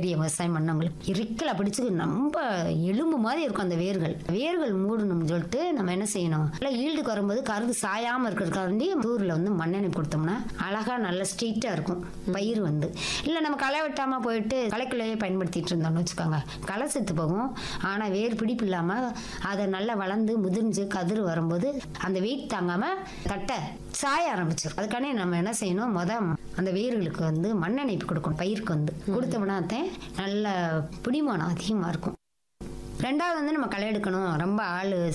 பெரிய விவசாயம் பண்ணவங்களுக்கு இறுக்கல பிடிச்சு ரொம்ப எலும்பு மாதிரி இருக்கும் அந்த வேர்கள் வேர்கள் மூடணும்னு சொல்லிட்டு நம்ம என்ன செய்யணும் இல்லை ஈல்டுக்கு வரும்போது கருது சாயாம இருக்கிறதுக்காண்டி தூரில் வந்து மண்ணெண்ணெய் கொடுத்தோம்னா அழகா நல்ல ஸ்ட்ரெயிட்டாக இருக்கும் பயிர் வந்து இல்லை நம்ம களை வெட்டாம போயிட்டு களைக்குள்ளேயே பயன்படுத்திட்டு இருந்தோம்னு வச்சுக்கோங்க களை செத்து போகும் ஆனால் வேர் பிடிப்பு இல்லாமல் அதை நல்லா வளர்ந்து முதிர்ந்து கதிர் வரும்போது அந்த வெயிட் தாங்காம தட்டை சாய ஆரம்பிச்சிடும் அதுக்கானே நம்ம என்ன செய்யணும் முத அந்த வேர்களுக்கு வந்து மண்ணெண்ணெய் கொடுக்கணும் பயிருக்கு வந்து கொடுத்தோம்னா தான் நல்ல பிடிமானம் அதிகமாக இருக்கும் ரெண்டாவது வந்து நம்ம களை எடுக்கணும் ரொம்ப ஆள்